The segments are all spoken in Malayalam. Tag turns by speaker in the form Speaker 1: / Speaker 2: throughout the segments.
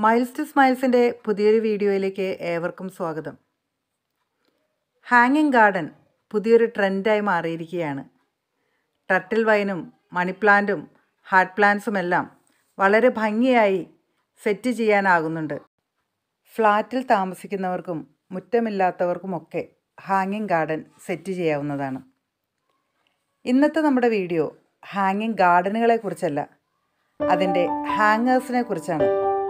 Speaker 1: മൈൽസ് ടു സ്മൈൽസിൻ്റെ പുതിയൊരു വീഡിയോയിലേക്ക് ഏവർക്കും സ്വാഗതം ഹാങ്ങിങ് ഗാർഡൻ പുതിയൊരു ട്രെൻഡായി മാറിയിരിക്കുകയാണ് ടർട്ടിൽ വൈനും മണിപ്ലാന്റും ഹാർട്ട് പ്ലാന്റ്സും എല്ലാം വളരെ ഭംഗിയായി സെറ്റ് ചെയ്യാനാകുന്നുണ്ട് ഫ്ലാറ്റിൽ താമസിക്കുന്നവർക്കും മുറ്റമില്ലാത്തവർക്കുമൊക്കെ ഹാങ്ങിങ് ഗാർഡൻ സെറ്റ് ചെയ്യാവുന്നതാണ് ഇന്നത്തെ നമ്മുടെ വീഡിയോ ഹാങ്ങിങ് ഗാർഡനുകളെ കുറിച്ചല്ല അതിൻ്റെ ഹാങ്ങേഴ്സിനെ കുറിച്ചാണ്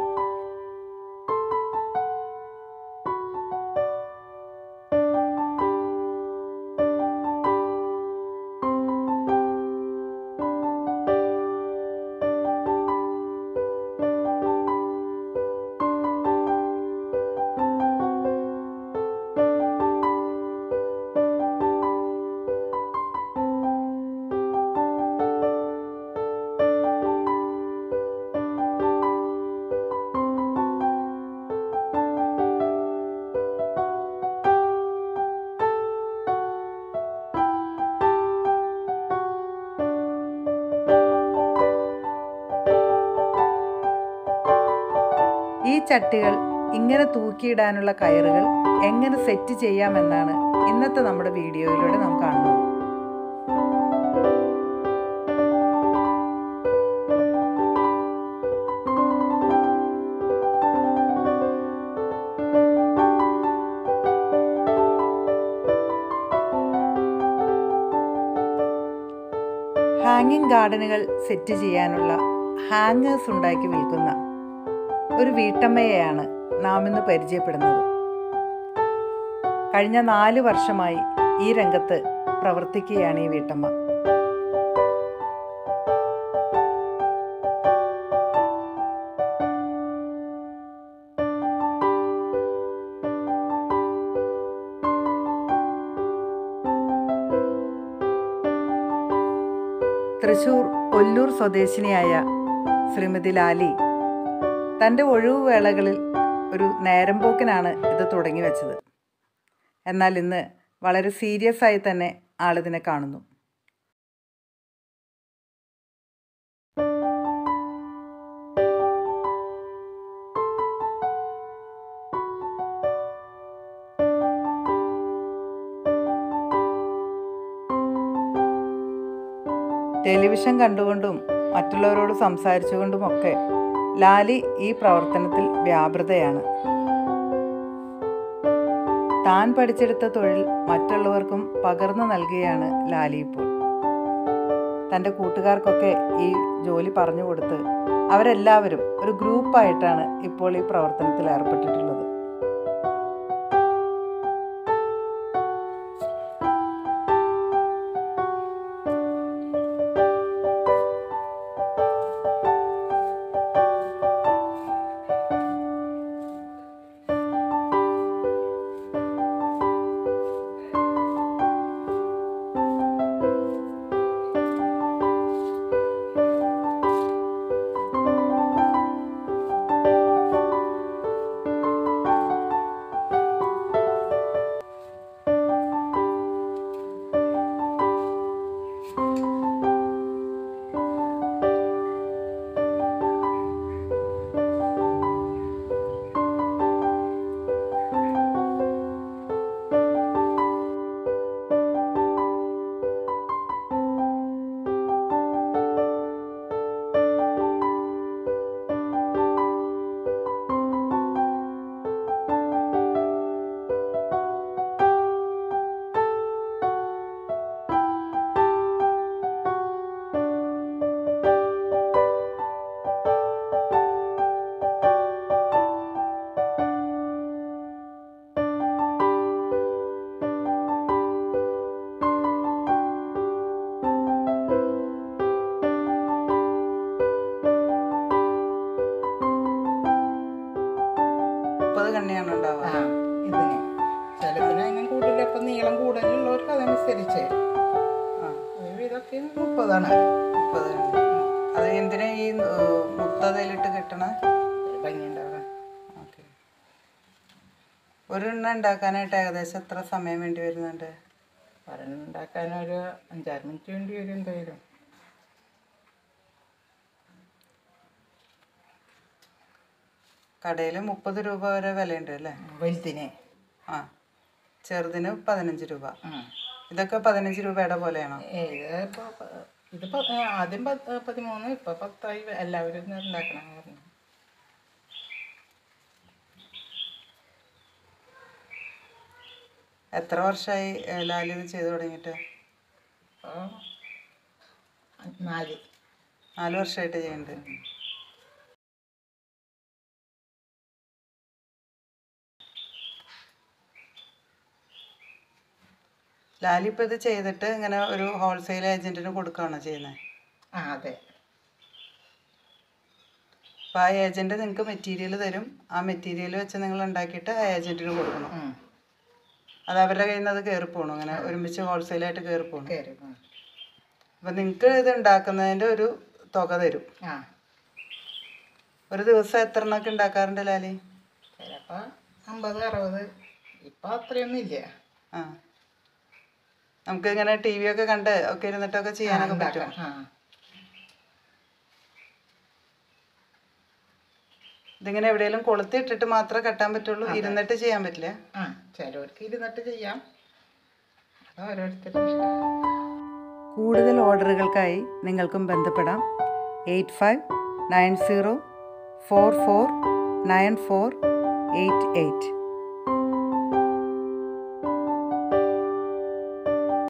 Speaker 1: ഈ ചട്ടികൾ ഇങ്ങനെ തൂക്കിയിടാനുള്ള കയറുകൾ എങ്ങനെ സെറ്റ് ചെയ്യാമെന്നാണ് ഇന്നത്തെ നമ്മുടെ വീഡിയോയിലൂടെ നാം കാണുന്നത് ഹാങ്ങിങ് ഗാർഡനുകൾ സെറ്റ് ചെയ്യാനുള്ള ഹാങ്ങേഴ്സ് ഉണ്ടാക്കി വിൽക്കുന്ന ഒരു വീട്ടമ്മയെയാണ് നാം ഇന്ന് പരിചയപ്പെടുന്നത് കഴിഞ്ഞ നാല് വർഷമായി ഈ രംഗത്ത് പ്രവർത്തിക്കുകയാണ് ഈ വീട്ടമ്മ തൃശൂർ ഒല്ലൂർ സ്വദേശിനിയായ ശ്രീമതി ലാലി തൻ്റെ ഒഴിവുവേളകളിൽ ഒരു നേരം പോക്കിനാണ് ഇത് തുടങ്ങി വെച്ചത് എന്നാൽ ഇന്ന് വളരെ സീരിയസ് ആയി തന്നെ ആളിതിനെ കാണുന്നു ടെലിവിഷൻ കണ്ടുകൊണ്ടും മറ്റുള്ളവരോട് സംസാരിച്ചുകൊണ്ടുമൊക്കെ ലാലി ഈ പ്രവർത്തനത്തിൽ വ്യാപൃതയാണ് താൻ പഠിച്ചെടുത്ത തൊഴിൽ മറ്റുള്ളവർക്കും പകർന്നു നൽകുകയാണ് ലാലി ഇപ്പോൾ തൻ്റെ കൂട്ടുകാർക്കൊക്കെ ഈ ജോലി പറഞ്ഞു കൊടുത്ത് അവരെല്ലാവരും ഒരു ഗ്രൂപ്പായിട്ടാണ് ഇപ്പോൾ ഈ പ്രവർത്തനത്തിൽ ഏർപ്പെട്ടിട്ടുള്ളത് മുപ്പത് കണ്ണിയാണ് ഉണ്ടാവുക
Speaker 2: ആ, ഇതിന് ചിലതിന് അതിനും കൂടുതൽ ഇപ്പം നീളം കൂടുതലുള്ളവർക്ക് അതനുസരിച്ച്
Speaker 1: ആ,
Speaker 2: ഒരു ഇതൊക്കെ മുപ്പതാണ്
Speaker 1: മുപ്പത് കണ്ണി അത് എന്തിനാ ഈ ഏർ, മുത്തതയിലിട്ട് കെട്ടണ
Speaker 2: ഒരു ഭംഗി ഉണ്ടാകാൻ
Speaker 1: ഓക്കെ ഒരെണ്ണം ഉണ്ടാക്കാനായിട്ട് ഏകദേശം എത്ര സമയം വേണ്ടി വരുന്നുണ്ട്
Speaker 2: ഒരെണ്ണം ഉണ്ടാക്കാൻ ഒരു അഞ്ചാറ് മിനിറ്റ് വേണ്ടി വരും എന്തായാലും
Speaker 1: കടയിൽ മുപ്പത് രൂപ വരെ വിലയുണ്ട് അല്ലേ
Speaker 2: വലുതിന്
Speaker 1: ആ ചെറുതിന് പതിനഞ്ച് രൂപ
Speaker 2: ആ
Speaker 1: ഇതൊക്കെ പതിനഞ്ച് രൂപയുടെ പോലെയാണോ
Speaker 2: ഇത് ഇപ്പോൾ ഇതിപ്പോൾ ആദ്യം പത്ത് പതിമൂന്ന് ഇപ്പോൾ പത്തായി എല്ലാവരും ഇത് ഉണ്ടാക്കണം പറഞ്ഞു
Speaker 1: എത്ര വർഷമായി ലാലി ഇത് ചെയ്തു തുടങ്ങിയിട്ട്
Speaker 2: അപ്പോൾ നാല്
Speaker 1: നാല് വർഷമായിട്ട് ചെയ്യുന്നുണ്ട് ലാലി ഇപ്പോൾ ഇത് ചെയ്തിട്ട് ഇങ്ങനെ ഒരു ഹോൾസെയിൽ ഏജന്റിന് കൊടുക്കുകയാണോ ചെയ്യുന്നത്
Speaker 2: ആ അതെ
Speaker 1: അപ്പോൾ ആ ഏജന്റ് നിങ്ങൾക്ക് മെറ്റീരിയൽ തരും ആ മെറ്റീരിയൽ വെച്ച് നിങ്ങൾ ഉണ്ടാക്കിയിട്ട് ആ ഏജന്റിന് കൊടുക്കണം
Speaker 2: ഉം.
Speaker 1: അത് അവരുടെ കയ്യിൽ നിന്ന് അത് കയറി പോകണം അങ്ങനെ ഒരുമിച്ച് ഹോൾസെയിലായിട്ട് കയറി പോകണം
Speaker 2: കയറി ഉം.
Speaker 1: അപ്പം നിങ്ങൾക്ക് ഇത് ഉണ്ടാക്കുന്നതിൻ്റെ ഒരു തുക തരും
Speaker 2: ആ
Speaker 1: ഒരു ദിവസം എത്ര എണ്ണമൊക്കെ ഉണ്ടാക്കാറുണ്ട് ലാലി
Speaker 2: ചിലപ്പോൾ അമ്പത് അറുപത് ഇപ്പം അത്രയൊന്നും ഇല്ല
Speaker 1: ആ നമുക്ക് ഇങ്ങനെ ടി വി ഒക്കെ കണ്ട് ഒക്കെ ഇരുന്നിട്ടൊക്കെ ചെയ്യാനൊക്കെ പറ്റും
Speaker 2: ആ
Speaker 1: ഇതിങ്ങനെ എവിടെയെങ്കിലും കൊളുത്തി ഇട്ടിട്ട് മാത്രമേ കെട്ടാൻ പറ്റുള്ളൂ ഇരുന്നിട്ട് ചെയ്യാൻ പറ്റില്ല
Speaker 2: ആ ചിലവർക്ക് ഇരുന്നിട്ട് ചെയ്യാം അത് ഓരോരുത്തരുടെ ഇഷ്ടം
Speaker 1: കൂടുതൽ ഓർഡറുകൾക്കായി നിങ്ങൾക്കും ബന്ധപ്പെടാം eight five nine zero four four nine four eight eight